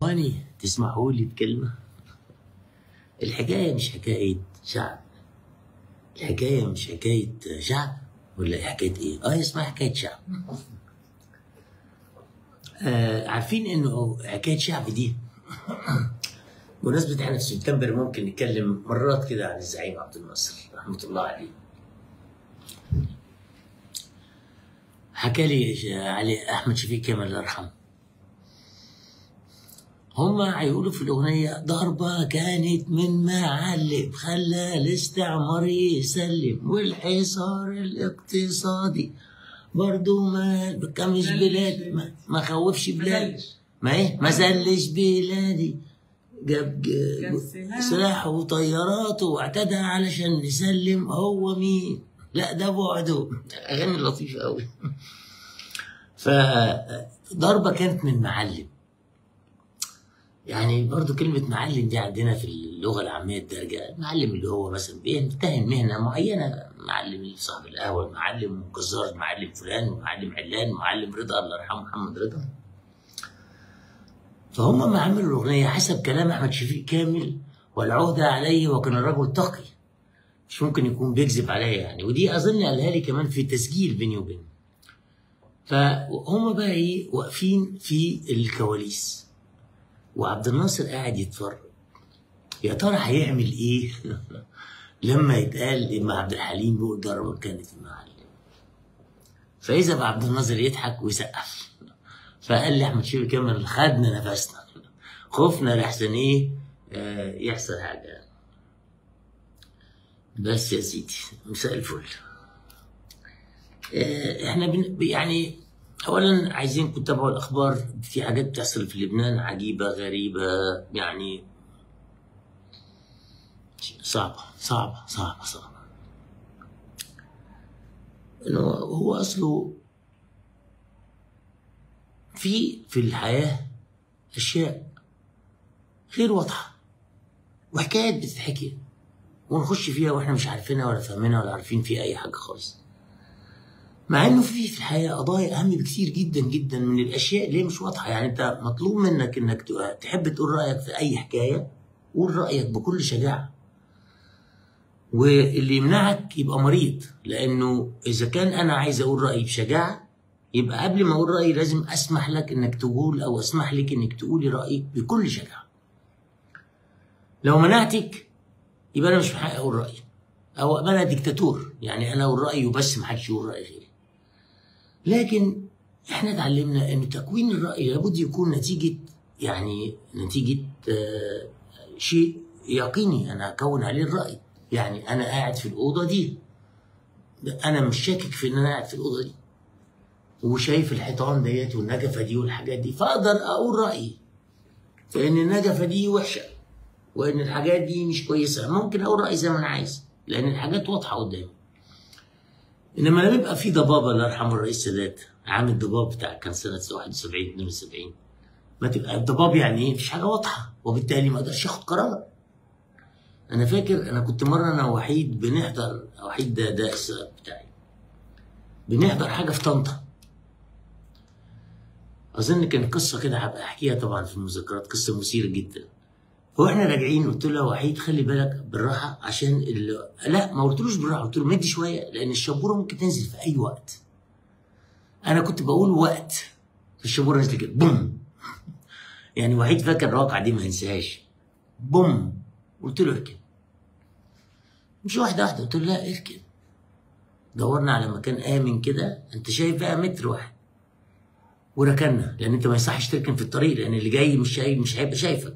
إخواني تسمحوا لي بكلمة الحكاية مش حكاية شعب الحكاية مش حكاية شعب ولا حكاية إيه؟ آه اسمها حكاية شعب آه عارفين إنه حكاية شعب دي بمناسبة إحنا في سبتمبر ممكن نتكلم مرات كده عن الزعيم عبد الناصر رحمة الله عليه حكى لي علي أحمد شفيق كامل الله يرحمه هما هيقولوا في الأغنية ضربة كانت من معلم خلى الاستعمار يسلم والحصار الاقتصادي برضو ما كمش بلاد ما, ما خوفش بلاد ما ايه ما زلش بلادي جاب ج- سلاح وطيارات واعتدى علشان نسلم هو مين لا ده بعده اغاني لطيفه قوي فضربه كانت من معلم يعني برضو كلمة معلم دي عندنا في اللغة العامية الدارجة المعلم اللي هو مثلا بيمتهن مهنة معينة معلم صاحب القهوة معلم جزار معلم فلان معلم علان معلم رضا الله يرحمه محمد رضا فهم ما عملوا الأغنية حسب كلام أحمد شفيق كامل والعهدة عليه وكان الرجل تقي مش ممكن يكون بيكذب عليا يعني ودي أظن قالها لي كمان في تسجيل بيني وبينه فهم بقى إيه واقفين في الكواليس وعبد الناصر قاعد يتفرج يا ترى هيعمل ايه لما يتقال ان عبد الحليم بيقول ضربه كانت المعلم فاذا بعبد الناصر يضحك ويسقف فقال لي احمد شيبي كامل خدنا نفسنا خفنا لحسن ايه آه يحصل حاجه بس يا سيدي مساء الفل آه احنا بن يعني اولا عايزينكم تتابعوا الاخبار في حاجات بتحصل في لبنان عجيبه غريبه يعني صعبه صعبه صعبه صعبه انه هو اصله في في الحياه اشياء غير واضحه وحكايات بتتحكي ونخش فيها واحنا مش عارفينها ولا فاهمينها ولا عارفين فيها اي حاجه خالص مع انه في في الحياه قضايا اهم بكثير جدا جدا من الاشياء اللي هي مش واضحه يعني انت مطلوب منك انك ت- تحب تقول رايك في اي حكايه قول رايك بكل شجاعه واللي يمنعك يبقى مريض لانه اذا كان انا عايز اقول رايي بشجاعه يبقى قبل ما اقول رايي لازم اسمح لك انك تقول او اسمح لك انك تقولي رايك بكل شجاعه لو منعتك يبقى انا مش من حقي اقول رايي او أبقى انا ديكتاتور يعني انا اقول رايي وبس ما حدش يقول راي غيري لكن احنا اتعلمنا ان تكوين الراي لابد يكون نتيجه يعني نتيجه آه، شيء يقيني انا اكون عليه الراي يعني انا قاعد في الاوضه دي انا مش شاكك في ان انا قاعد في الاوضه دي وشايف الحيطان ديت والنجفه دي والحاجات دي فاقدر اقول رايي فان النجفه دي وحشه وان الحاجات دي مش كويسه ممكن اقول رايي زي ما انا عايز لان الحاجات واضحه قدامي انما لما يبقى في ضبابه الله يرحمه الرئيس السادات عامل ضباب بتاع كان سنه 71 72 ما تبقى الضباب يعني ايه مفيش حاجه واضحه وبالتالي ما اقدرش اخد قرار انا فاكر انا كنت مره انا وحيد بنحضر وحيد ده ده السبب بتاعي بنحضر حاجه في طنطا اظن كان قصه كده هبقى احكيها طبعا في المذكرات قصه مثيره جدا واحنا راجعين قلت له يا وحيد خلي بالك بالراحه عشان ال... لا ما قلتلوش بالراحه قلت له مدي شويه لان الشبوره ممكن تنزل في اي وقت انا كنت بقول وقت الشبوره نزلت كده بوم يعني وحيد فاكر الواقعه دي ما ينساهاش بوم قلت له اركن مش واحده واحده قلت له لا اركن دورنا على مكان امن كده انت شايف بقى متر واحد وركنا لان انت ما يصحش تركن في الطريق لان اللي جاي مش شايف مش هيبقى شايفك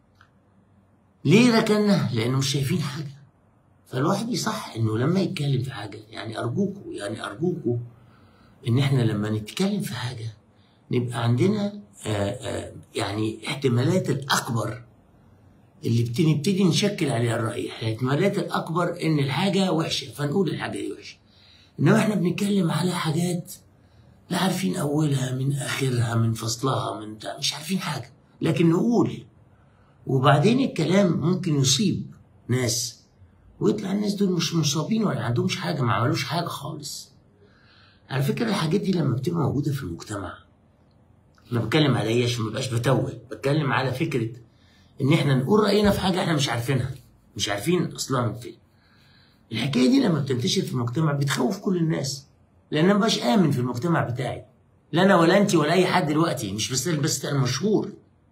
ليه ركنا؟ لأنه مش شايفين حاجة. فالواحد يصح إنه لما يتكلم في حاجة يعني أرجوكوا يعني أرجوكوا إن إحنا لما نتكلم في حاجة نبقى عندنا آآ آآ يعني احتمالات الأكبر اللي بت- نبتدي نشكل عليها الرأي، الاحتمالات الأكبر إن الحاجة وحشة فنقول الحاجة دي وحشة. إنما إحنا بنتكلم على حاجات لا عارفين أولها من آخرها من فصلها من بتاع مش عارفين حاجة، لكن نقول وبعدين الكلام ممكن يصيب ناس ويطلع الناس دول مش مصابين ولا عندهمش حاجه ما عملوش حاجه خالص على فكره الحاجات دي لما بتبقى موجوده في المجتمع انا بتكلم على ايه عشان ما ابقاش بتوه بتكلم على فكره ان احنا نقول راينا في حاجه احنا مش عارفينها مش عارفين اصلا فين الحكايه دي لما بتنتشر في المجتمع بتخوف كل الناس لان انا مبقاش امن في المجتمع بتاعي لا انا ولا انت ولا اي حد دلوقتي مش بس بس المشهور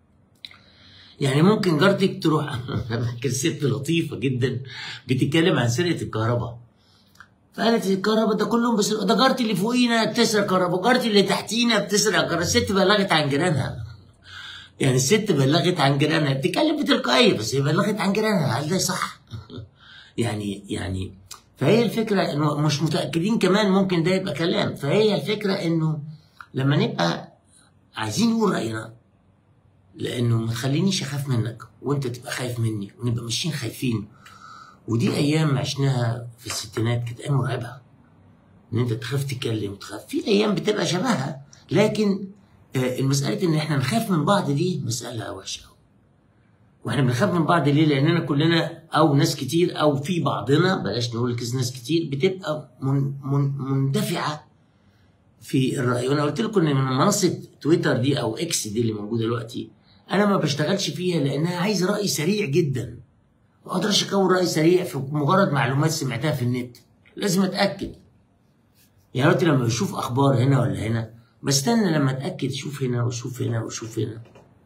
يعني ممكن جارتك تروح كانت ست لطيفه جدا بتتكلم عن سرقه الكهرباء فقالت الكهرباء ده كلهم بس ده جارتي اللي فوقينا بتسرق كهرباء جارتي اللي تحتينا بتسرق كهرباء الست بلغت عن جيرانها يعني الست بلغت عن جيرانها بتتكلم بتلقائيه بس هي بلغت عن جيرانها هل ده صح؟ يعني يعني فهي الفكره انه مش متاكدين كمان ممكن ده يبقى كلام فهي الفكره انه لما نبقى عايزين نقول راينا لانه ما تخلينيش اخاف منك وانت تبقى خايف مني ونبقى ماشيين خايفين ودي ايام عشناها في الستينات كانت ايام مرعبه ان انت تخاف تتكلم تخاف في ايام بتبقى شبهها لكن آه، المساله ان احنا نخاف من بعض دي مساله وحشه قوي واحنا بنخاف من بعض ليه؟ لاننا كلنا او ناس كتير او في بعضنا بلاش نقول كذا ناس كتير بتبقى من من مندفعه في الراي وانا قلت لكم ان من منصه تويتر دي او اكس دي اللي موجوده دلوقتي انا ما بشتغلش فيها لانها عايزه راي سريع جدا ما اقدرش اكون راي سريع في مجرد معلومات سمعتها في النت لازم اتاكد يعني دلوقتي لما بشوف اخبار هنا ولا هنا بستنى لما اتاكد شوف هنا وشوف هنا وشوف هنا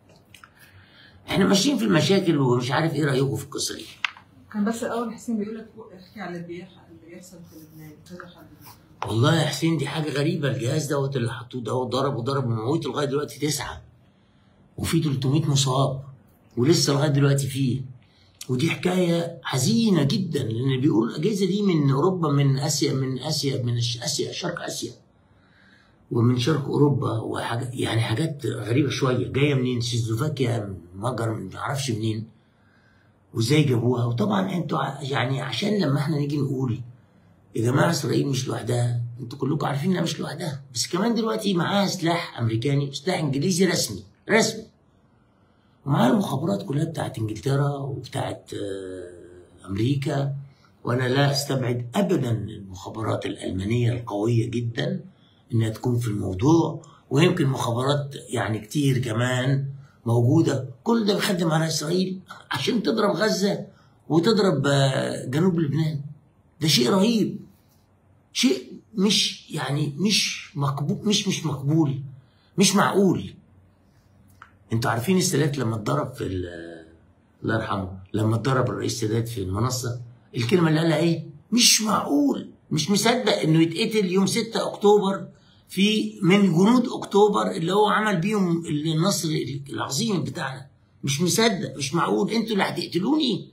احنا ماشيين في المشاكل ومش عارف ايه رايكم في القصه دي كان بس الاول حسين بيقول لك احكي على اللي بيح- اللي بيحصل في لبنان كذا حد والله يا حسين دي حاجه غريبه الجهاز دوت اللي حطوه ده ضرب وضرب وموت لغايه دلوقتي تسعه وفي 300 مصاب ولسه لغايه دلوقتي فيه ودي حكايه حزينه جدا لان بيقول الاجهزه دي من اوروبا من اسيا من اسيا من الش- اسيا شرق اسيا ومن شرق اوروبا وحاجات يعني حاجات غريبه شويه جايه منين سلوفاكيا من مجر من معرفش منين وازاي جابوها وطبعا انتوا ع- يعني عشان لما احنا نيجي نقول يا جماعه اسرائيل مش لوحدها انتوا كلكم عارفين انها مش لوحدها بس كمان دلوقتي معاها سلاح امريكاني سلاح انجليزي رسمي رسمي ومعاها المخابرات كلها بتاعت انجلترا وبتاعت آه، امريكا وانا لا استبعد ابدا المخابرات الالمانيه القويه جدا انها تكون في الموضوع ويمكن مخابرات يعني كتير كمان موجوده كل ده بيخدم على اسرائيل عشان تضرب غزه وتضرب آه، جنوب لبنان ده شيء رهيب شيء مش يعني مش مقبول مش مش مقبول مش معقول انتوا عارفين السادات لما اتضرب في ال- الله يرحمه لما اتضرب الرئيس السادات في المنصه الكلمه اللي قالها ايه؟ مش معقول مش مصدق انه يتقتل يوم 6 اكتوبر في من جنود اكتوبر اللي هو عمل بيهم النصر العظيم بتاعنا مش مصدق مش معقول انتوا اللي هتقتلوني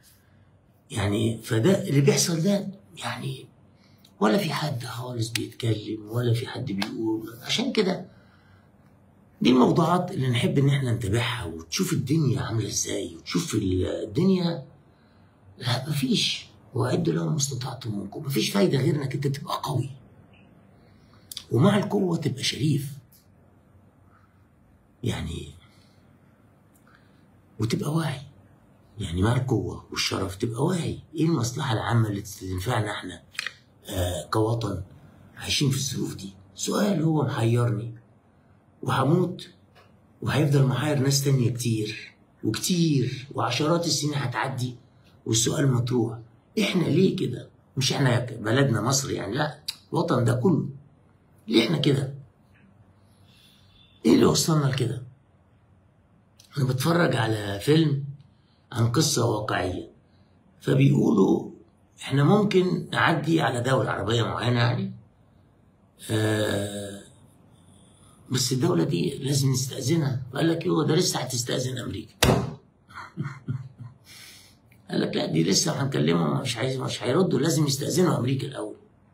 يعني فده اللي بيحصل ده يعني ولا في حد خالص بيتكلم ولا في حد بيقول عشان كده دي الموضوعات اللي نحب ان احنا نتابعها وتشوف الدنيا عامله ازاي وتشوف ال- الدنيا لا مفيش واعدوا لهم ما استطعتم منكم مفيش فايده غير انك انت تبقى قوي ومع القوه تبقى شريف يعني وتبقى واعي يعني مع القوه والشرف تبقى واعي ايه المصلحه العامه اللي تنفعنا احنا آه كوطن عايشين في الظروف دي سؤال هو محيرني وهموت وهيفضل محير ناس تانية كتير وكتير وعشرات السنين هتعدي والسؤال مطروح احنا ليه كده مش احنا بلدنا مصر يعني لا الوطن ده كله ليه احنا كده ايه اللي وصلنا لكده انا بتفرج على فيلم عن قصة واقعية فبيقولوا احنا ممكن نعدي على دولة عربية معينة يعني آه بس الدولة دي لازم نستأذنها فقال لك هو ده لسه هتستأذن أمريكا قال لك لا دي لسه هنكلمهم مش عايز مش هيردوا لازم يستأذنوا أمريكا الأول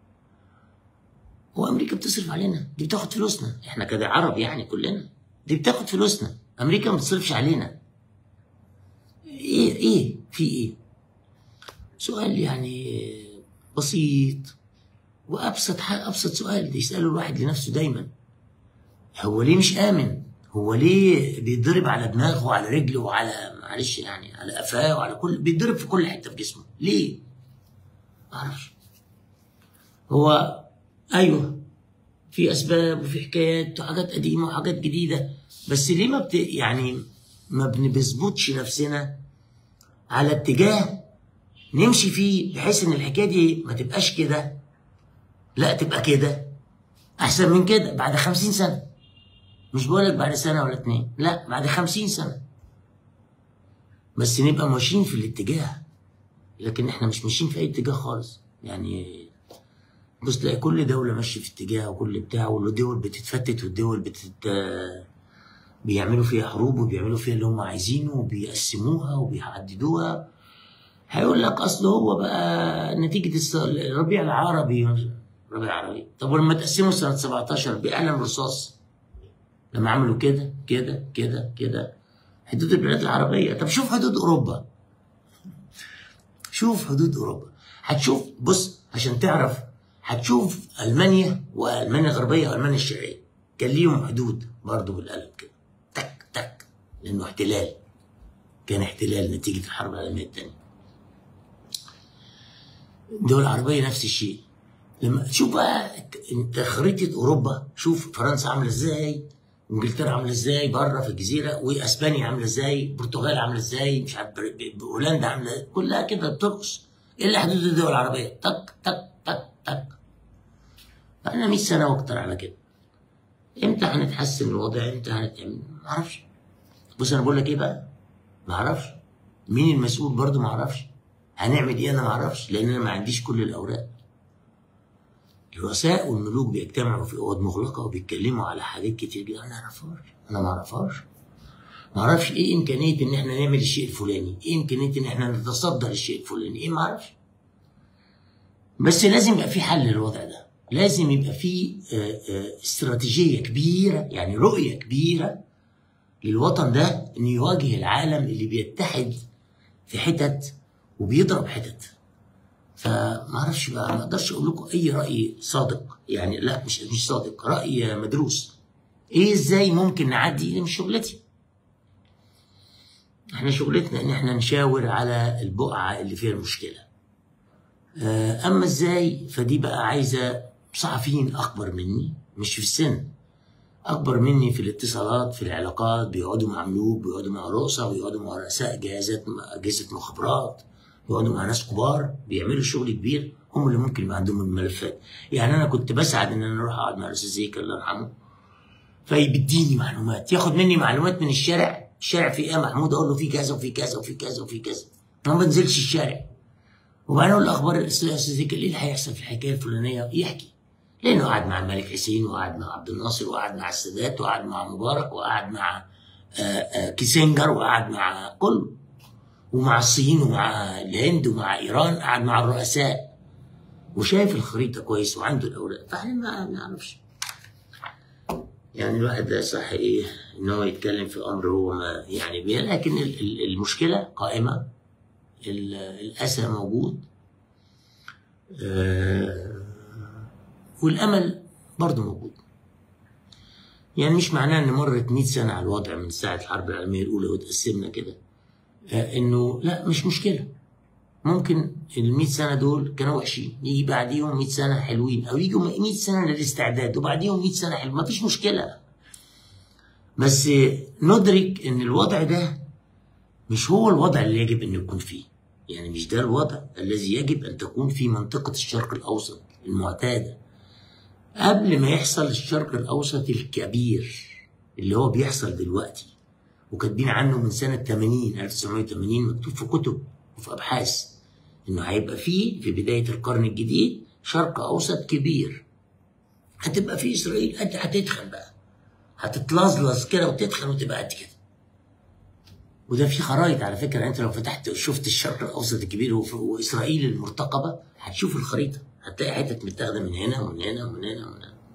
هو أمريكا بتصرف علينا دي بتاخد فلوسنا احنا كده عرب يعني كلنا دي بتاخد فلوسنا أمريكا ما بتصرفش علينا إيه إيه في إيه سؤال يعني بسيط وأبسط حاجة أبسط سؤال يسأله الواحد لنفسه دايما هو ليه مش آمن؟ هو ليه بيتضرب على دماغه وعلى رجله وعلى معلش يعني على قفاه وعلى كل بيتضرب في كل حته في جسمه، ليه؟ معرفش. هو ايوه في اسباب وفي حكايات وحاجات قديمه وحاجات جديده بس ليه ما بت يعني ما بنظبطش نفسنا على اتجاه نمشي فيه بحيث ان الحكايه دي ما تبقاش كده لا تبقى كده احسن من كده بعد خمسين سنه مش بقولك بعد سنه ولا اتنين لا بعد خمسين سنه بس نبقى ماشيين في الاتجاه لكن احنا مش ماشيين في اي اتجاه خالص يعني بص تلاقي كل دولة ماشية في اتجاه وكل بتاع والدول بتتفتت والدول بتت بيعملوا فيها حروب وبيعملوا فيها اللي هم عايزينه وبيقسموها وبيحددوها هيقول لك اصل هو بقى نتيجة الس- الربيع العربي الربيع العربي طب ولما تقسموا سنة 17 بقلم رصاص لما عملوا كده كده كده كده حدود البلاد العربية طب شوف حدود أوروبا شوف حدود أوروبا هتشوف بص عشان تعرف هتشوف ألمانيا وألمانيا الغربية وألمانيا الشرقية كان ليهم حدود برضه بالقلم كده تك تك لأنه احتلال كان احتلال نتيجة الحرب العالمية الثانية الدول العربية نفس الشيء لما شوف بقى انت خريطة اوروبا شوف فرنسا عاملة ازاي انجلترا عاملة ازاي بره في الجزيرة واسبانيا عاملة ازاي البرتغال عاملة ازاي مش عارف بر- ب- هولندا عاملة كلها كده بترقص الا حدود الدول العربية تك تك تك تك بقالنا 100 سنة واكتر على كده امتى هنتحسن الوضع امتى هنتعمل معرفش بص انا بقول لك ايه بقى معرفش مين المسؤول برضه معرفش هنعمل ايه انا معرفش لان انا ما عنديش كل الاوراق الرؤساء والملوك بيجتمعوا في اوض مغلقه وبيتكلموا على حاجات كتير جدا انا ما اعرفهاش انا ما اعرفهاش ما اعرفش ايه امكانيه ان احنا نعمل الشيء الفلاني ايه امكانيه ان احنا نتصدى للشيء الفلاني ايه ما اعرفش بس لازم يبقى في حل للوضع ده لازم يبقى في آه، آه، استراتيجيه كبيره يعني رؤيه كبيره للوطن ده انه يواجه العالم اللي بيتحد في حتت وبيضرب حتت فما اعرفش بقى ما اقدرش اقول لكم اي راي صادق يعني لا مش مش صادق راي مدروس ايه ازاي ممكن نعدي دي مش شغلتي احنا شغلتنا ان احنا نشاور على البقعه اللي فيها المشكله آه، اما ازاي فدي بقى عايزه صحفيين اكبر مني مش في السن اكبر مني في الاتصالات في العلاقات بيقعدوا مع ملوك بيقعدوا مع رؤساء بيقعدوا مع رؤساء جهازات اجهزه مخابرات بيقعدوا مع ناس كبار بيعملوا شغل كبير هم اللي ممكن يبقى عندهم الملفات يعني انا كنت بسعد ان انا اروح اقعد مع الاستاذ زيك الله يرحمه فيديني معلومات ياخد مني معلومات من الشارع الشارع فيه ايه يا محمود اقول له في كذا وفي كذا وفي كذا وفي كذا أنا ما بنزلش الشارع وبعدين اقول له اخبار الاستاذ زيك ايه اللي هيحصل في الحكايه الفلانيه يحكي لانه قعد مع الملك حسين وقعد مع عبد الناصر وقعد مع السادات وقعد مع مبارك وقعد مع آه، آه، كيسنجر وقعد مع كله ومع الصين ومع الهند ومع ايران قعد مع الرؤساء وشايف الخريطه كويس وعنده الاوراق فاحنا ما نعرفش يعني الواحد لا صح ايه ان هو يتكلم في امر هو ما يعني بيه لكن ال- ال- المشكله قائمه ال- الاسى موجود آه، والامل برضه موجود يعني مش معناه ان مرت 100 سنه على الوضع من ساعه الحرب العالميه الاولى وتقسمنا كده آه، انه لا مش مشكله ممكن ال 100 سنه دول كانوا وحشين يجي بعديهم 100 سنه حلوين او يجوا 100 سنه للاستعداد وبعديهم 100 سنه حلوين مفيش مشكله بس ندرك ان الوضع ده مش هو الوضع اللي يجب ان يكون فيه يعني مش ده الوضع الذي يجب ان تكون في منطقه الشرق الاوسط المعتاده قبل ما يحصل الشرق الاوسط الكبير اللي هو بيحصل دلوقتي وكاتبين عنه من سنه 80 1980 مكتوب في كتب وفي ابحاث انه هيبقى فيه في بدايه القرن الجديد شرق اوسط كبير هتبقى في اسرائيل انت هتدخل بقى هتتلظلظ كده وتدخل وتبقى قد كده وده في خرايط على فكره انت لو فتحت شفت الشرق الاوسط الكبير وف- واسرائيل المرتقبه هتشوف الخريطه هتلاقي حتت متاخده من هنا ومن هنا ومن هنا ومن هنا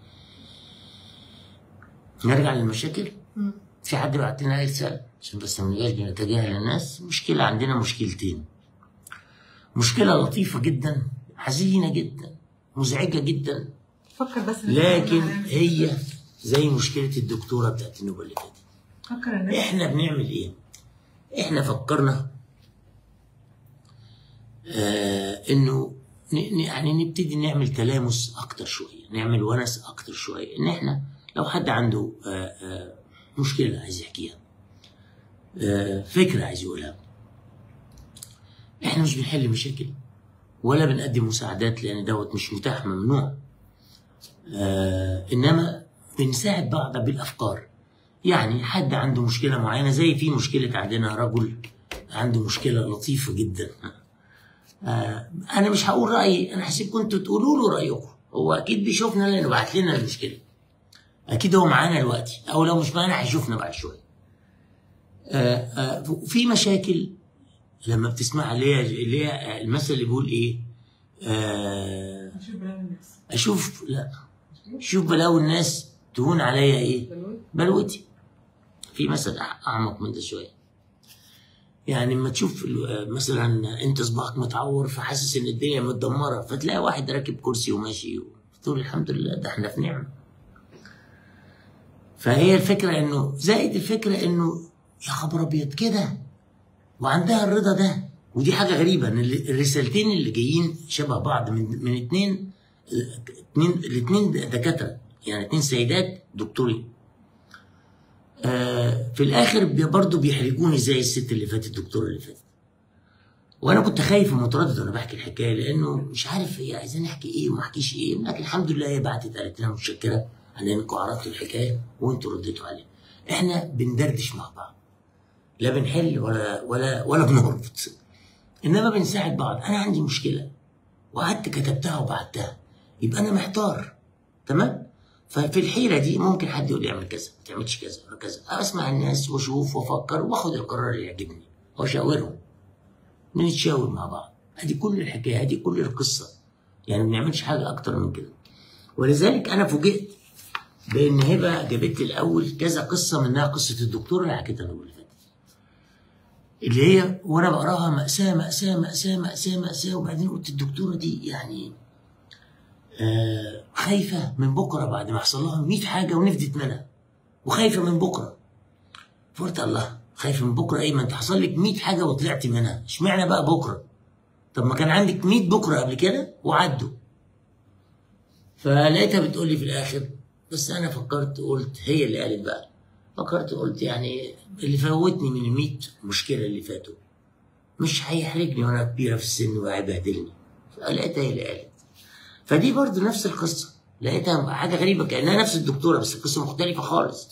نرجع للمشاكل مم. في حد بعت لنا رسالة عشان بس ما نبقاش بنتجاهل الناس مشكلة عندنا مشكلتين مشكلة لطيفة جدا حزينة جدا مزعجة جدا فكر بس إن لكن إحنا هنعمل- هي زي مشكلة الدكتورة بتاعت النوبة اللي فاتت فكر الناس احنا بنعمل ايه احنا فكرنا آه انه ن- ن- يعني نبتدي نعمل تلامس اكتر شويه نعمل ونس اكتر شويه ان احنا لو حد عنده آه، آه، مشكله عايز يحكيها آه، فكره عايز يقولها احنا مش بنحل مشاكل ولا بنقدم مساعدات لان دوت مش متاح ممنوع آه انما بنساعد بعض بالافكار يعني حد عنده مشكله معينه زي في مشكله عندنا رجل عنده مشكله لطيفه جدا آه انا مش هقول رايي انا هسيبكم انتوا تقولوا له رايكم هو اكيد بيشوفنا لانه بعت لنا المشكله اكيد هو معانا دلوقتي او لو مش معانا هيشوفنا بعد شويه آه آه في مشاكل لما بتسمعها اللي هي اللي هي المثل اللي بيقول ايه آه شوف بلاوي الناس اشوف لا شوف بلاوي الناس تهون عليا ايه بلوي بلوتي في مثل أع- اعمق من ده شويه يعني لما تشوف ال- مثلا انت صباعك متعور فحاسس ان الدنيا متدمره فتلاقي واحد راكب كرسي وماشي تقول الحمد لله ده احنا في نعمه فهي الفكره انه زائد الفكره انه يا خبر ابيض كده وعندها الرضا ده ودي حاجه غريبه ان ال- الرسالتين اللي جايين شبه بعض من من اتنين اتنين الاتنين دكاتره يعني اتنين سيدات دكتورين آه في الاخر بي- برضه بيحرجوني زي الست اللي فاتت الدكتوره اللي فاتت وانا كنت خايف ومتردد وانا بحكي الحكايه لانه مش عارف هي عايزاني احكي ايه وما احكيش ايه لكن الحمد لله هي بعتت قالت لنا متشكره على انكم عرضتوا الحكايه وانتوا رديتوا عليها احنا بندردش مع بعض لا بنحل ولا ولا ولا بنربط انما بنساعد بعض انا عندي مشكله وقعدت كتبتها وبعتها يبقى انا محتار تمام ففي الحيره دي ممكن حد يقول لي اعمل كذا ما تعملش كذا ولا كذا اسمع الناس واشوف وافكر واخد القرار اللي يعجبني واشاورهم بنتشاور مع بعض ادي كل الحكايه ادي كل القصه يعني ما بنعملش حاجه اكتر من كده ولذلك انا فوجئت بان هبه جابت لي الاول كذا قصه منها قصه الدكتور اللي حكيتها الأول اللي فاتت اللي هي وانا بقراها مأساة مأساة مأساة مأساة مأساة وبعدين قلت الدكتورة دي يعني آه خايفة من بكرة بعد ما يحصل لها 100 حاجة ونفدت منها وخايفة من بكرة فقلت الله خايفة من بكرة ايه ما انت حصل لك 100 حاجة وطلعت منها اشمعنى بقى بكرة طب ما كان عندك 100 بكرة قبل كده وعدوا فلقيتها بتقول لي في الاخر بس انا فكرت قلت هي اللي قالت بقى فكرت قلت يعني اللي فوتني من ال 100 مشكله اللي فاتوا مش هيحرجني وانا كبيره في السن وهيبهدلني فلقيتها هي اللي قالت فدي برضو نفس القصه لقيتها حاجه غريبه كانها نفس الدكتوره بس القصه مختلفه خالص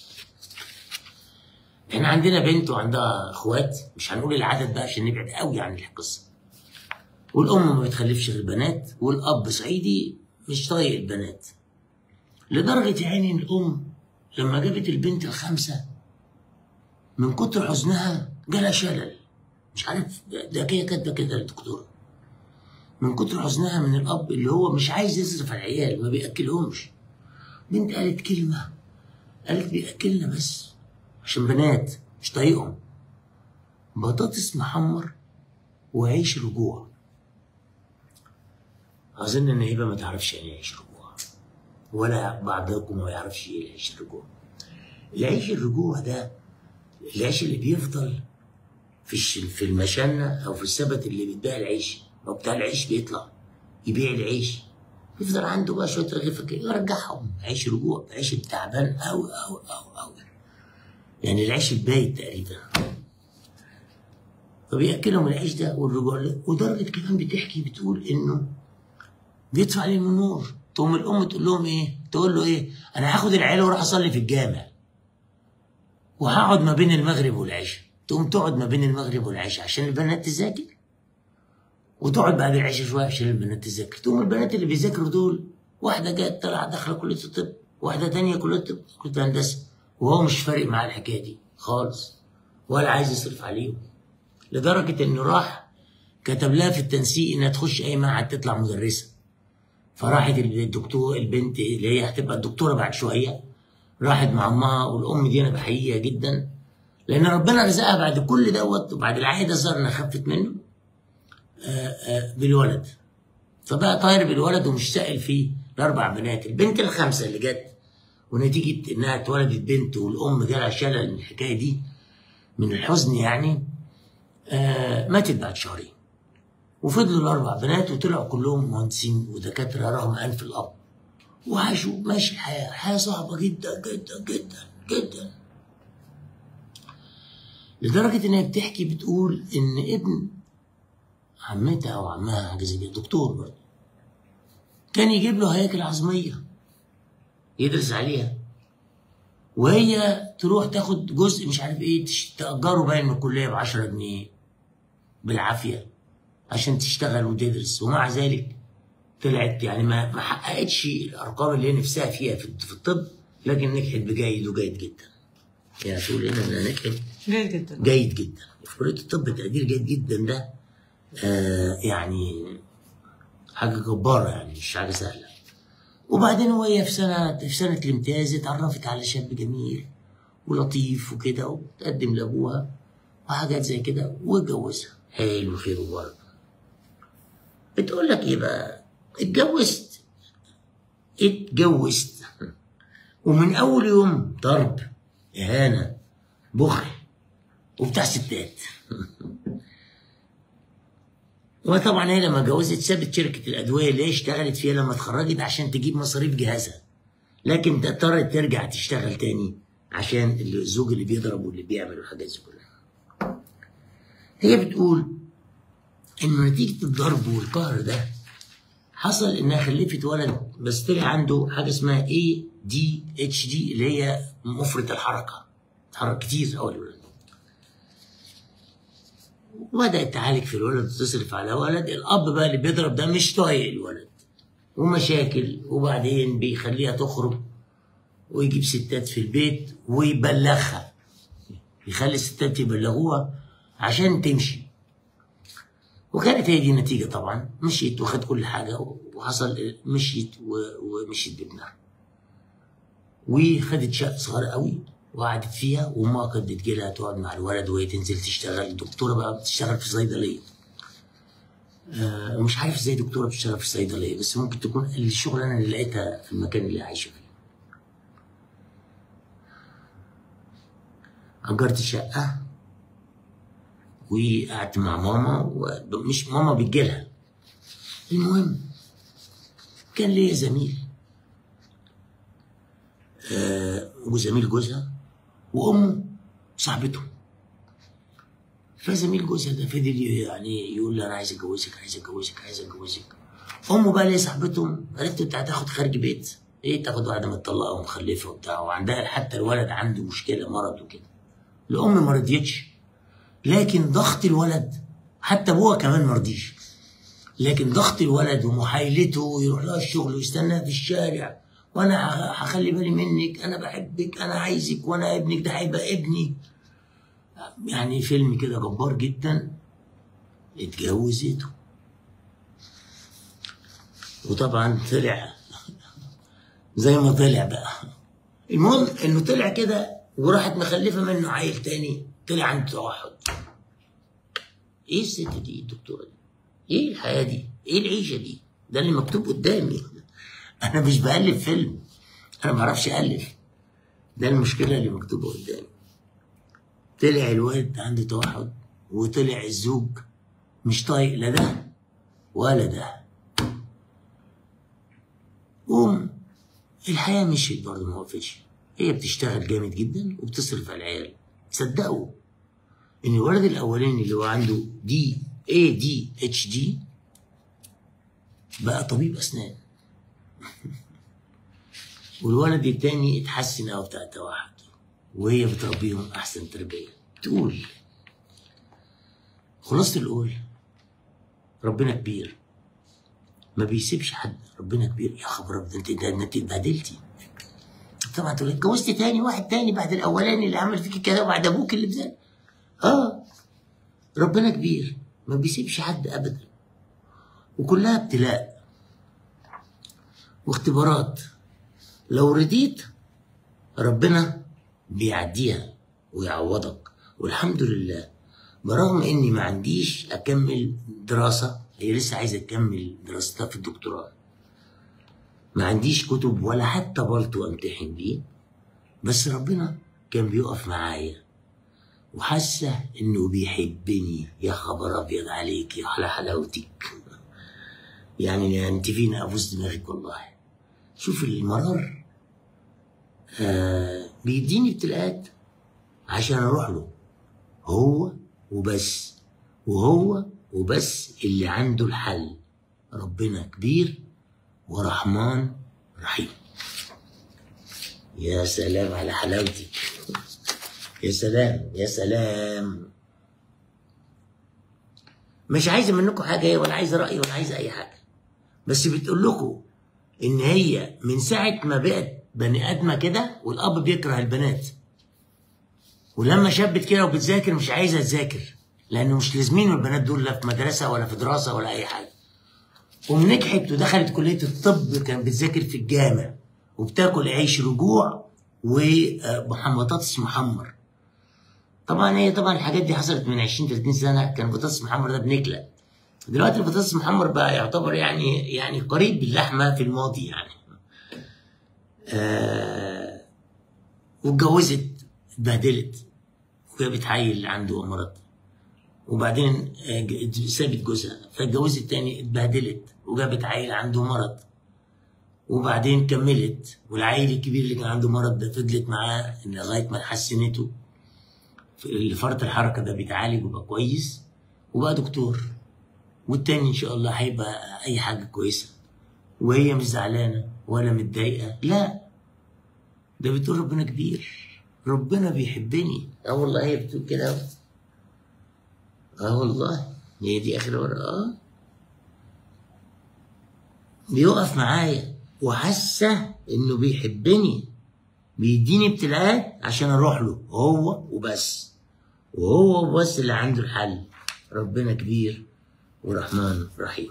احنا عندنا بنت وعندها اخوات مش هنقول العدد بقى عشان نبعد قوي عن القصه والام ما بتخلفش غير بنات والاب صعيدي مش طايق البنات لدرجه يعني إن الام لما جابت البنت الخامسه من كتر حزنها جالها شلل مش عارف ده هي كاتبه كده الدكتوره من كتر حزنها من الاب اللي هو مش عايز يصرف على العيال ما بياكلهمش بنت قالت كلمه قالت بياكلنا بس عشان بنات مش طايقهم بطاطس محمر وعيش رجوع اظن ان هبه ما تعرفش يعني إيه عيش رجوع ولا بعضكم ما يعرفش ايه العيش الرجوع العيش الرجوع ده العيش اللي بيفضل في الش- في المشنة أو في السبت اللي بيتباع العيش أو بتاع العيش بيطلع يبيع العيش يفضل عنده بقى شوية رغيفة كده يرجعهم عيش رجوع عيش التعبان أوي أوي أوي أوي يعني العيش البايت تقريبا فبياكلهم العيش ده والرجوع ده ودرجة كمان بتحكي بتقول إنه بيدفع عليهم النور تقوم الأم تقول لهم إيه؟ تقول له إيه؟ أنا هاخد العيال وأروح أصلي في الجامع وهقعد ما بين المغرب والعشاء تقوم تقعد ما بين المغرب والعشاء عشان البنات تذاكر وتقعد بعد العشاء شويه عشان البنات تذاكر تقوم البنات اللي بيذاكروا دول واحده جت طلع داخله كليه الطب واحده تانية كليه الطب كليه هندسه وهو مش فارق معاه الحكايه دي خالص ولا عايز يصرف عليهم لدرجه انه راح كتب لها في التنسيق انها تخش اي معهد تطلع مدرسه فراحت الدكتور البنت اللي هي هتبقى الدكتوره بعد شويه راحت مع امها والام دي انا بحييها جدا لان ربنا رزقها بعد كل دوت وبعد العاده صار انها خفت منه آآ آآ بالولد فبقى طاير بالولد ومش سائل فيه الاربع بنات البنت الخامسه اللي جت ونتيجه انها اتولدت بنت والام جالها شلل من الحكايه دي من الحزن يعني آه ماتت بعد شهرين وفضلوا الاربع بنات وطلعوا كلهم مهندسين ودكاتره رغم انف الاب وعاشوا ماشي الحياه حياه صعبه جدا جدا جدا جدا لدرجه ان هي بتحكي بتقول ان ابن عمتها او عمها حاجه زي كده دكتور برضه كان يجيب له هياكل عظميه يدرس عليها وهي تروح تاخد جزء مش عارف ايه تش- تأجره باين من الكلية ب 10 جنيه بالعافية عشان تشتغل وتدرس ومع ذلك طلعت يعني ما ما حققتش الأرقام اللي هي نفسها فيها في في الطب لكن نجحت بجيد وجيد جدا يعني تقول هنا انها نجحت جيد جدا جيد جدا في كلية الطب تقدير جيد جدا ده آه يعني حاجة جبارة يعني مش حاجة سهلة وبعدين وهي في سنة في سنة الامتياز اتعرفت على شاب جميل ولطيف وكده وتقدم لأبوها وحاجات زي كده واتجوزها حلو خير وبركة بتقول لك ايه بقى اتجوزت اتجوزت ومن أول يوم ضرب إهانة بخل وبتاع ستات وطبعا هي لما اتجوزت سابت شركة الأدوية اللي هي اشتغلت فيها لما اتخرجت عشان تجيب مصاريف جهازها لكن اضطرت ترجع تشتغل تاني عشان الزوج اللي بيضرب واللي بيعمل الحاجات دي كلها هي بتقول إنه نتيجة الضرب والقهر ده حصل إنها خلفت ولد بس طلع عنده حاجة اسمها اي دي اتش دي اللي هي مفرط الحركة اتحرك كتير أول الولد وبدأت تعالج في الولد وتصرف على ولد الأب بقى اللي بيضرب ده مش طايق الولد ومشاكل وبعدين بيخليها تخرج ويجيب ستات في البيت ويبلغها يخلي الستات يبلغوها عشان تمشي وكانت هي دي النتيجة طبعا مشيت وخد كل حاجة وحصل مشيت و- ومشيت بابنها وخدت شقة صغيرة قوي وقعدت فيها وما كانت بتجيلها تقعد مع الولد وهي تنزل تشتغل دكتورة بقى بتشتغل في صيدلية آه مش عارف ازاي دكتورة بتشتغل في صيدلية بس ممكن تكون الشغلانة اللي لقيتها في المكان اللي عايشة فيه أجرت شقة وقعدت مع ماما ومش ماما بتجيلها المهم كان ليا زميل آه وزميل جوزها وامه صاحبتهم فزميل جوزها ده فضل يعني يقول لي انا عايز اتجوزك عايز اتجوزك عايز اتجوزك امه بقى اللي هي صاحبتهم قالت له انت هتاخد خارج بيت ايه تاخد واحده متطلقه ومخلفه وبتاع وعندها حتى الولد عنده مشكله مرض وكده الام ما رضيتش لكن ضغط الولد حتى ابوها كمان ما رضيش لكن ضغط الولد ومحايلته ويروح لها الشغل ويستناها في الشارع وانا ه- هخلي بالي منك انا بحبك انا عايزك وانا ابنك ده هيبقى ابني يعني فيلم كده جبار جدا اتجوزته وطبعا طلع زي ما طلع بقى المهم انه طلع كده وراحت مخلفه منه عيل تاني طلع عنده توحد ايه الست دي الدكتوره دي ايه الحياه دي ايه العيشه دي ده اللي مكتوب قدامي انا مش بألف فيلم انا ما بعرفش ألف ده المشكله اللي مكتوبه قدامي طلع الواد عنده توحد وطلع الزوج مش طايق لا ده ولا ده قوم الحياه مشيت برضه ما وقفتش هي بتشتغل جامد جدا وبتصرف على العيال تصدقوا ان الولد الاولاني اللي هو عنده دي اي دي اتش دي بقى طبيب اسنان والولد التاني اتحسن قوي بتاع التوحد وهي بتربيهم احسن تربيه تقول خلاصة القول ربنا كبير ما بيسيبش حد ربنا كبير يا خبر ده انت ده انت اتبهدلتي طبعا تقول اتجوزت تاني واحد تاني بعد الاولاني اللي عمل فيك كده وبعد ابوك اللي بزل اه ربنا كبير ما بيسيبش حد ابدا وكلها ابتلاء واختبارات لو رضيت ربنا بيعديها ويعوضك والحمد لله برغم اني ما عنديش اكمل دراسه هي لسه عايزه تكمل دراستها في الدكتوراه ما عنديش كتب ولا حتى بلطو امتحن بيه بس ربنا كان بيقف معايا وحاسه انه بيحبني يا خبر ابيض عليك يا على حلاوتك يعني انت فينا ابوس دماغك والله شوف المرار آه بيديني ابتلاءات عشان اروح له هو وبس وهو وبس اللي عنده الحل ربنا كبير ورحمن رحيم يا سلام على حلاوتك يا سلام يا سلام مش عايزه منكم حاجه هي ولا عايزه راي ولا عايزه اي حاجه بس بتقول لكم ان هي من ساعه ما بقت بني ادمه كده والاب بيكره البنات ولما شبت كده وبتذاكر مش عايزه تذاكر لانه مش لازمين البنات دول لا في مدرسه ولا في دراسه ولا اي حاجه ونجحت ودخلت كليه الطب كانت بتذاكر في الجامع وبتاكل عيش رجوع وبطاطس محمر طبعا هي طبعا الحاجات دي حصلت من 20 30 سنه كان البطاطس المحمر ده بنكله دلوقتي البطاطس المحمر بقى يعتبر يعني يعني قريب باللحمه في الماضي يعني آه واتجوزت اتبهدلت وجابت عيل عنده مرض وبعدين آه، ج- سابت جوزها فاتجوزت تاني اتبهدلت وجابت عيل عنده مرض وبعدين كملت والعيل الكبير اللي كان عنده مرض ده فضلت معاه لغايه ما حسنته اللي فرط الحركه ده بيتعالج وبقى كويس وبقى دكتور والتاني ان شاء الله هيبقى اي حاجه كويسه وهي مش زعلانه ولا متضايقه لا ده بتقول ربنا كبير ربنا بيحبني اه والله هي بتقول كده أهو. اه والله هي دي اخر ورقه اه بيقف معايا وحاسه انه بيحبني بيديني ابتلاءات عشان اروح له هو وبس وهو وبس اللي عنده الحل ربنا كبير ورحمن رحيم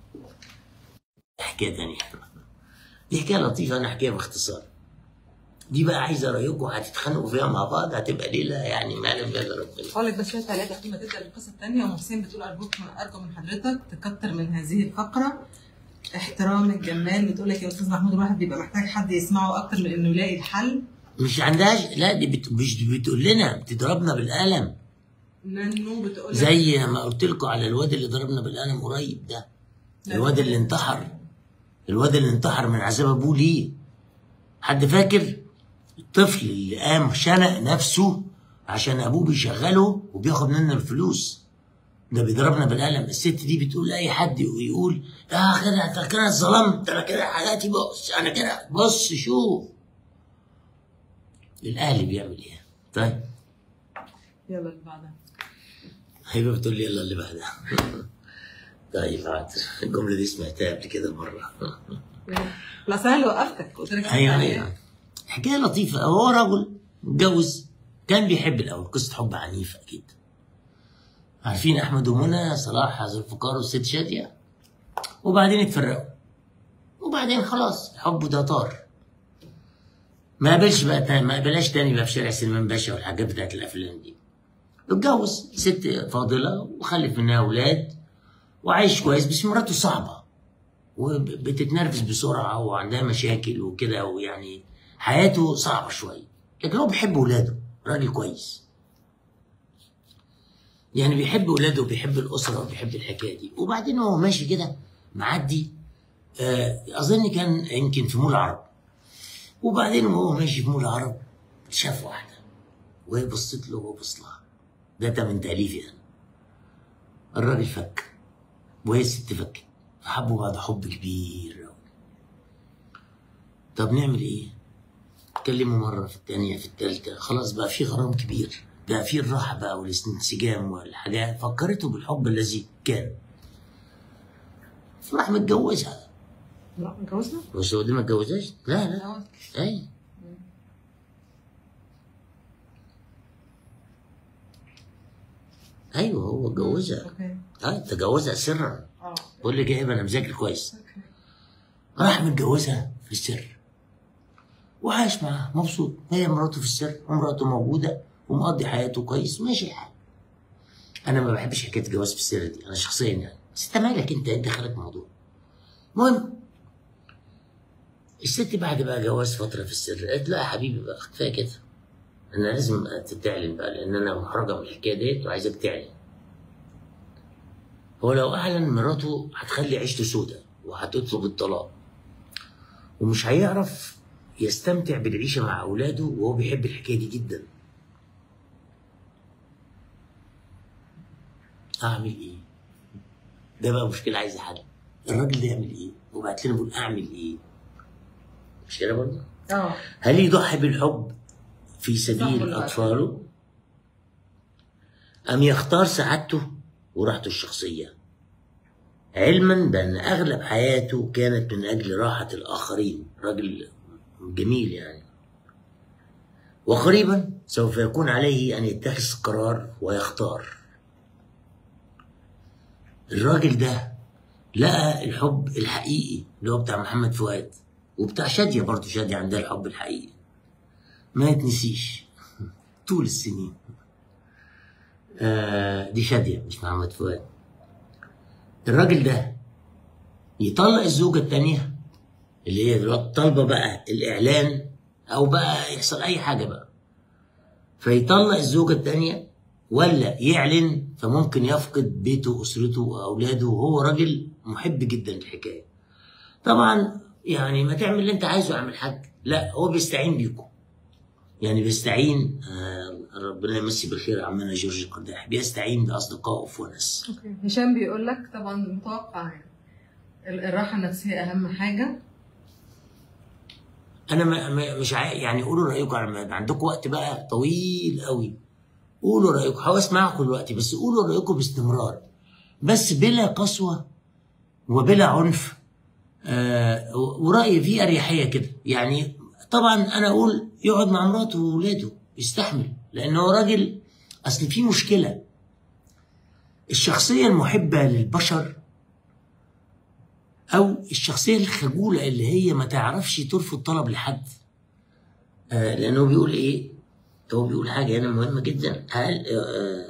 حكايه تانية دي حكايه لطيفه انا احكيها باختصار دي بقى عايزه رايكم هتتخانقوا فيها مع بعض هتبقى ليله يعني ما يعلم بها الا ربنا هقول لك بس شويه تعليقات قبل ما تبدا القصه الثانيه ام حسين بتقول ارجوك من ارجو من حضرتك تكتر من هذه الفقره احترام الجمال بتقول لك يا استاذ محمود الواحد بيبقى محتاج حد يسمعه اكتر من انه يلاقي الحل مش عندهاش لا دي بت... مش بتقول لنا بتضربنا بالقلم نانو بتقول لك زي ما قلت لكم على الواد اللي ضربنا بالقلم قريب ده الواد اللي انتحر الواد اللي انتحر من عذاب ابوه ليه حد فاكر الطفل اللي قام شنق نفسه عشان ابوه بيشغله وبياخد منه الفلوس ده بيضربنا بالقلم الست دي بتقول لاي حد ويقول اه كده انت كده ظلمت انا كده حياتي بص انا كده بص شوف الاهلي بيعمل ايه طيب يلا اللي بعدها هيبقى بتقول لي يلا اللي بعدها طيب حاضر الجمله دي سمعتها قبل كده مره لا اصل انا اللي وقفتك قلت لك ايوه ايوه حكايه لطيفه هو رجل اتجوز كان بيحب الاول قصه حب عنيفه اكيد عارفين احمد ومنى صلاح ذو الفقار والست شاديه وبعدين اتفرقوا وبعدين خلاص الحب ده طار ما قابلش بقى تاني ما قابلهاش تاني بقى في شارع سليمان باشا والحاجات بتاعت الافلام دي اتجوز ست فاضله وخلف منها اولاد وعايش كويس بس مراته صعبه وبتتنرفز بسرعه وعندها مشاكل وكده ويعني حياته صعبه شويه لكن هو بيحب ولاده راجل كويس يعني بيحب ولاده وبيحب الاسره وبيحب الحكايه دي وبعدين هو ماشي كده معدي آه اظن كان يمكن في مول العرب وبعدين وهو ماشي في مول العرب شاف واحده وهي بصت له وهو بص لها ده ده من تاليفي انا الراجل فك وهي الست فكت فحبوا بعض حب كبير طب نعمل ايه؟ اتكلموا مرة في التانية في التالتة خلاص بقى في غرام كبير بقى في الراحة بقى والانسجام والحاجات فكرته بالحب الذي كان فراح متجوزها لا اتجوزنا؟ بس هو دي ما اتجوزهاش؟ لا لا اي ايوه هو اتجوزها اوكي اه تجوزها سرا اه بقول لك ايه انا مذاكر كويس اوكي راح متجوزها في السر وعايش معاها مبسوط هي مراته في السر ومراته موجوده ومقضي حياته كويس ماشي الحال انا ما بحبش حكايه الجواز في السر دي انا شخصيا يعني بس انت مالك انت انت خلق موضوع المهم الست بعد بقى جواز فتره في السر قالت لا يا حبيبي بقى كفايه كده انا لازم تعلن بقى لان انا محرجه من الحكايه ديت وعايزك تعلن هو لو اعلن مراته هتخلي عيشته سودة وهتطلب الطلاق ومش هيعرف يستمتع بالعيشه مع اولاده وهو بيحب الحكايه دي جدا اعمل ايه ده بقى مشكله عايزه حل الراجل ده يعمل ايه وبعت لنا بيقول اعمل ايه مش كده برضه اه هل يضحي بالحب في صح سبيل ولا لا؟ أطفاله أم يختار سعادته وراحته الشخصية علما بأن أغلب حياته كانت من أجل راحة الآخرين راجل جميل يعني وقريبا سوف يكون عليه أن يتخذ قرار ويختار الراجل ده لقى الحب الحقيقي اللي هو بتاع محمد فؤاد وبتاع شادية برضه شادية عندها الحب الحقيقي ما يتنسيش طول السنين آه دي شادية مش محمد فؤاد الراجل ده يطلق الزوجة التانية اللي هي دلوقتي طالبة بقى الإعلان أو بقى يحصل أي حاجة بقى فيطلق الزوجة التانية ولا يعلن فممكن يفقد بيته وأسرته وأولاده وهو راجل محب جدا للحكاية طبعا يعني ما تعمل اللي انت عايزه اعمل حاج لا هو بيستعين بيكم يعني بيستعين آه ربنا يمسي بالخير عمنا جورج القرداحي بيستعين باصدقائه في ونس اوكي هشام بيقول لك طبعا متوقع يعني ال- الراحه النفسيه اهم حاجه انا ما ما- مش عا... يعني قولوا رايكم على ما عندكم وقت بقى طويل قوي قولوا رايكم هحاول اسمعكم دلوقتي بس قولوا رايكم باستمرار بس بلا قسوه وبلا عنف آه ورايي فيه اريحيه كده يعني طبعا انا اقول يقعد مع مراته واولاده يستحمل لان هو راجل اصل في مشكله الشخصيه المحبه للبشر او الشخصيه الخجوله اللي هي ما تعرفش ترفض طلب لحد آه لانه بيقول ايه هو بيقول حاجه هنا مهمه جدا قال آه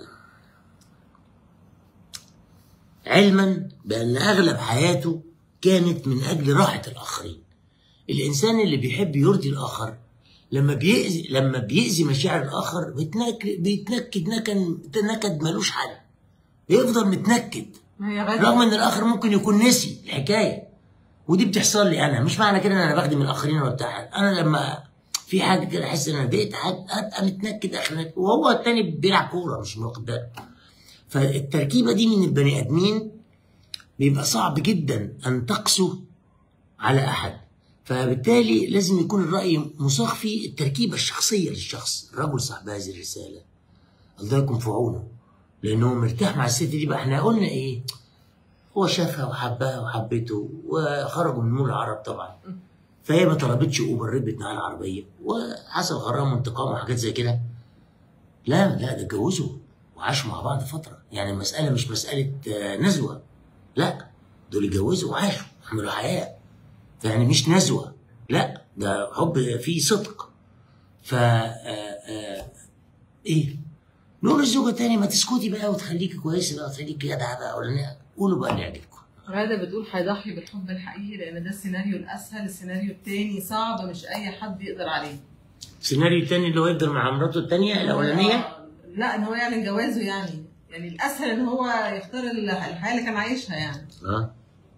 علما بان اغلب حياته كانت من اجل راحه الاخرين الانسان اللي بيحب يرضي الاخر لما بيأذي لما بيأذي مشاعر الاخر بيتنك بيتنكد نكد نكد ملوش حل بيفضل متنكد ما هي غدا رغم ان الاخر ممكن يكون نسي الحكايه ودي بتحصل لي انا مش معنى كده ان انا بخدم الاخرين ولا بتاع حد. انا لما في حاجه كده احس ان انا ضايقت حد ابقى متنكد اخر وهو التاني بيلعب كوره مش واخد باله فالتركيبه دي من البني ادمين بيبقى صعب جدا ان تقسو على احد فبالتالي لازم يكون الراي مصاغ في التركيبه الشخصيه للشخص الرجل صاحب هذه الرساله الله يكون في عونه لانه مرتاح مع الست دي بقى احنا قلنا ايه هو شافها وحبها وحبته وخرجوا من مول العرب طبعا فهي ما طلبتش اوبر ركبت معاه العربيه وحصل غرام وانتقام وحاجات زي كده لا لا ده اتجوزوا وعاشوا مع بعض فتره يعني المساله مش مساله آه، نزوه لا دول اتجوزوا وعاشوا عملوا حياه فيعني مش نزوه لا ده حب فيه صدق ف آه، آه، ايه نقول الزوجه تاني ما تسكتي بقى وتخليكي كويسه بقى وتخليكي جدعه بقى ولا قولوا بقى اللي يعجبكم غادة بتقول هيضحي بالحب الحقيقي لان ده السيناريو الاسهل السيناريو التاني صعب مش اي حد يقدر عليه السيناريو التاني اللي هو يفضل مع مراته التانية الأولانية آه، لا ان هو يعلن جوازه يعني يعني الاسهل ان هو يختار ال- الحياه اللي كان عايشها يعني اه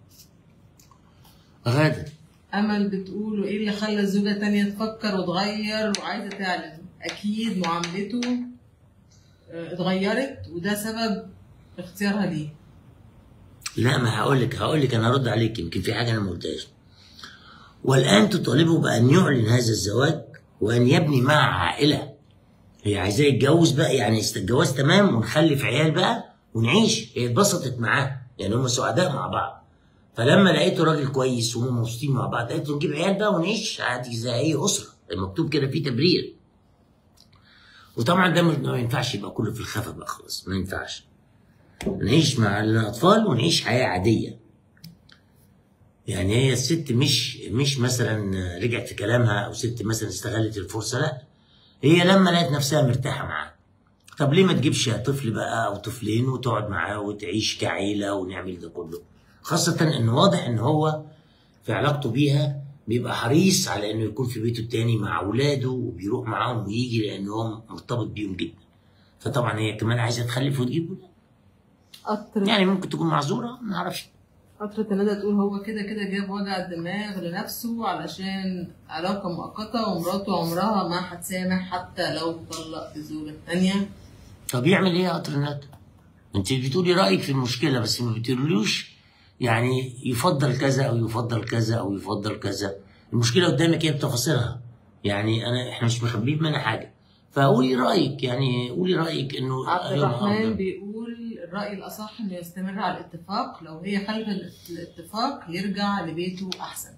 غادة امل بتقول وايه اللي خلى الزوجه التانية تفكر وتغير وعايزه تعلن اكيد معاملته آه، اتغيرت وده سبب اختيارها ليه لا ما هقول لك هقول لك انا هرد عليك يمكن في حاجه انا ما قلتهاش والان تطالبه بان يعلن هذا الزواج وان يبني معها عائله هي عايزاه يتجوز بقى يعني است- الجواز تمام ونخلف عيال بقى ونعيش هي اتبسطت معاه يعني هم سعداء مع بعض فلما لقيته راجل كويس وهم مبسوطين مع بعض قالت له نجيب عيال بقى ونعيش عادي زي اي اسره المكتوب كده فيه تبرير وطبعا ده ما ينفعش يبقى كله في الخفا بقى خلاص ما ينفعش نعيش مع الأطفال ونعيش حياة عادية يعني هي الست مش مش مثلا رجعت في كلامها أو ست مثلا استغلت الفرصة لا هي لما لقت نفسها مرتاحة معاه طب ليه ما تجيبش طفل بقى أو طفلين وتقعد معاه وتعيش كعيلة ونعمل ده كله خاصة إن واضح إن هو في علاقته بيها بيبقى حريص على انه يكون في بيته التاني مع اولاده وبيروح معاهم ويجي لان هو مرتبط بيهم جدا فطبعا هي كمان عايزه تخلف وتجيب ولاد. قطر يعني ممكن تكون معذوره ما اعرفش قطرة الندى تقول هو كده كده جاب وجع الدماغ لنفسه علشان علاقة مؤقتة ومراته عمرها ما هتسامح حتى لو طلق الزوجة التانية طب يعمل ايه يا قطر الندى؟ انت بتقولي رايك في المشكله بس ما بتقوليش يعني يفضل كذا او يفضل كذا او يفضل كذا المشكله قدامك هي بتفاصيلها يعني انا احنا مش مخبيين منها حاجه فقولي رايك يعني قولي رايك انه عبد أيوة الرحمن أفضل. بيقول الرأي الأصح إنه يستمر على الاتفاق لو هي خلف الاتفاق يرجع لبيته أحسن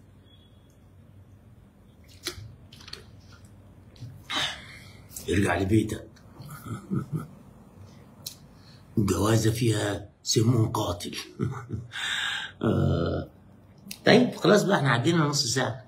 ارجع لبيتك الجوازة فيها سم قاتل آه، طيب خلاص بقى احنا عدينا نص ساعة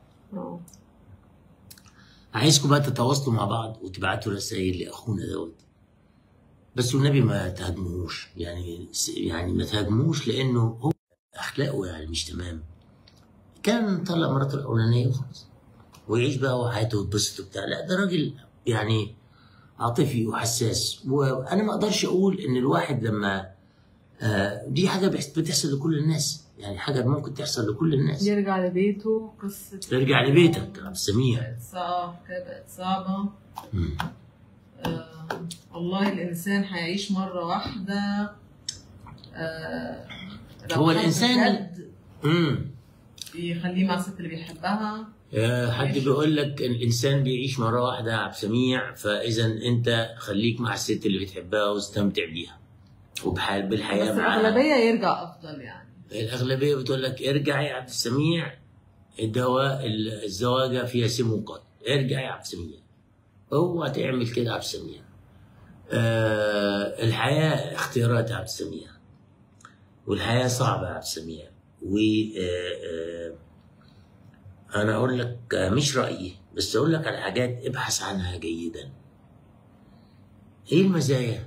عايزكم بقى تتواصلوا مع بعض وتبعتوا رسائل لأخونا دوت بس والنبي ما تهاجموهوش يعني يعني ما تهاجموهوش لأنه هو أخلاقه يعني مش تمام كان طلق مراته الأولانية وخلاص ويعيش بقى هو حياته ويتبسط وبتاع لا ده راجل يعني عاطفي وحساس وانا ما اقدرش اقول ان الواحد لما آه دي حاجه بيحس- بتحصل لكل الناس يعني حاجه ممكن تحصل لكل الناس يرجع لبيته قصة ترجع لبيتك عبد السميع بقت صعبة بقت صعبة مم. آه والله الإنسان هيعيش مرة واحدة آه لو هو حب الإنسان- بجد مم. يخليه مع الست اللي بيحبها آه، حد بيقول لك الانسان بيعيش مره واحده يا عبد السميع فاذا انت خليك مع الست اللي بتحبها واستمتع بيها وبحال بس بالحياه معاها الأغلبية يرجع أفضل يعني الأغلبية بتقول لك ارجع يا عبد السميع الدواء الزواجة فيها سم وقاتل ارجع يا عبد السميع اوعى تعمل كده يا عبد السميع آه الحياة اختيارات يا عبد السميع والحياة صعبة يا عبد السميع و آه آه أنا أقول لك آه، مش رأيي بس أقول لك على حاجات ابحث عنها جيدا إيه المزايا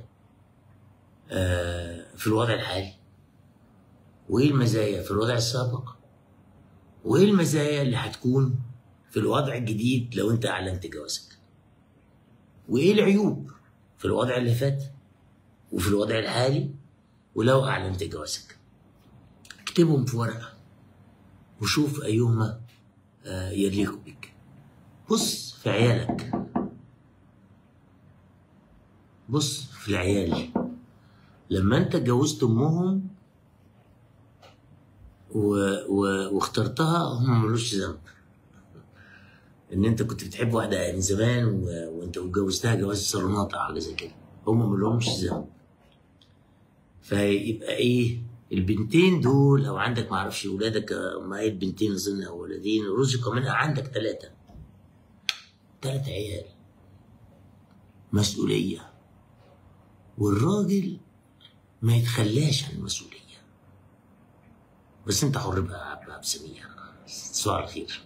آه في الوضع الحالي وايه المزايا في الوضع السابق وايه المزايا اللي هتكون في الوضع الجديد لو انت اعلنت جوازك وايه العيوب في الوضع اللي فات وفي الوضع الحالي ولو اعلنت جوازك اكتبهم في ورقه وشوف ايهما آه، يليق بك بص في عيالك بص في العيال لما انت اتجوزت امهم و... و... واخترتها هم ملوش ذنب ان انت كنت بتحب واحده من زمان و... وانت اتجوزتها جواز صالونات او حاجه زي كده هم ملهمش ذنب فيبقى ايه البنتين دول او عندك معرفش ولادك معايا البنتين اظن او ولدين رزق منها عندك ثلاثه ثلاث عيال مسؤوليه والراجل ما يتخلاش عن المسؤوليه بس انت حر بقى يا عبد السميع صباح الخير